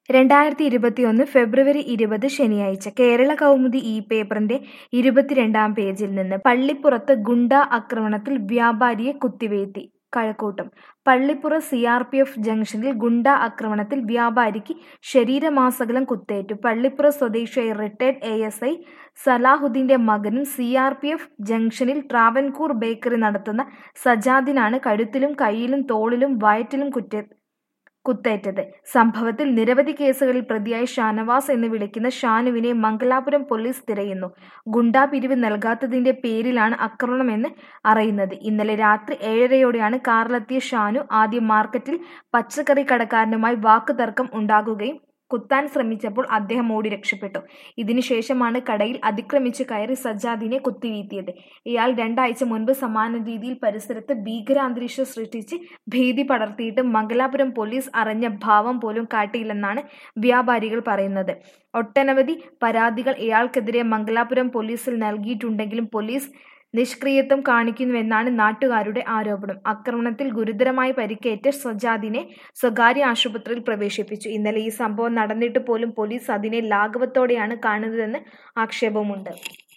രണ്ടായിരത്തി ഇരുപത്തിയൊന്ന് ഫെബ്രുവരി ഇരുപത് ശനിയാഴ്ച കേരള കൗമുദി ഈ പേപ്പറിന്റെ ഇരുപത്തിരണ്ടാം പേജിൽ നിന്ന് പള്ളിപ്പുറത്ത് ഗുണ്ടാ ആക്രമണത്തിൽ വ്യാപാരിയെ കുത്തിവീഴ്ത്തി Kazhakkoottam Pallippuram C R P F ജംഗ്ഷനിൽ ഗുണ്ടാ ആക്രമണത്തിൽ വ്യാപാരിക്ക് ശരീരമാസകലം കുത്തേറ്റു പള്ളിപ്പുറം സ്വദേശിയായ റിട്ടയർഡ് എ എസ് ഐ സലാഹുദ്ദീന്റെ മകനും സി ആർ പി എഫ് ജംഗ്ഷനിൽ ട്രാവൻകൂർ ബേക്കറി നടത്തുന്ന സജാദിനാണ് കഴുത്തിലും കൈയിലും തോളിലും വയറ്റിലും കുറ്റ കുത്തേറ്റത് സംഭവത്തിൽ നിരവധി കേസുകളിൽ പ്രതിയായ ഷാനവാസ് എന്ന് വിളിക്കുന്ന ഷാനുവിനെ മംഗലാപുരം പോലീസ് തിരയുന്നു ഗുണ്ടാ പിരിവ് നൽകാത്തതിന്റെ പേരിലാണ് ആക്രമണമെന്ന് അറിയുന്നത് ഇന്നലെ രാത്രി ഏഴരയോടെയാണ് കാറിലെത്തിയ ഷാനു ആദ്യം മാർക്കറ്റിൽ പച്ചക്കറി കടക്കാരനുമായി വാക്കുതർക്കം ഉണ്ടാകുകയും കുത്താൻ ശ്രമിച്ചപ്പോൾ അദ്ദേഹം ഓടി രക്ഷപ്പെട്ടു ഇതിനുശേഷമാണ് കടയിൽ അതിക്രമിച്ച് കയറി സജ്ജാദിനെ കുത്തിവീഴ്ത്തിയത് ഇയാൾ രണ്ടാഴ്ച മുൻപ് സമാന രീതിയിൽ പരിസരത്ത് ഭീകരാന്തരീക്ഷം സൃഷ്ടിച്ച് ഭീതി പടർത്തിയിട്ടും മംഗലാപുരം പോലീസ് അറിഞ്ഞ ഭാവം പോലും കാട്ടിയില്ലെന്നാണ് വ്യാപാരികൾ പറയുന്നത് ഒട്ടനവധി പരാതികൾ ഇയാൾക്കെതിരെ മംഗലാപുരം പോലീസിൽ നൽകിയിട്ടുണ്ടെങ്കിലും പോലീസ് നിഷ്ക്രിയത്വം കാണിക്കുന്നുവെന്നാണ് നാട്ടുകാരുടെ ആരോപണം ആക്രമണത്തിൽ ഗുരുതരമായി പരിക്കേറ്റ സജാദിനെ സ്വകാര്യ ആശുപത്രിയിൽ പ്രവേശിപ്പിച്ചു ഇന്നലെ ഈ സംഭവം നടന്നിട്ട് പോലും പോലീസ് അതിനെ ലാഘവത്തോടെയാണ് കാണുന്നതെന്ന് ആക്ഷേപമുണ്ട്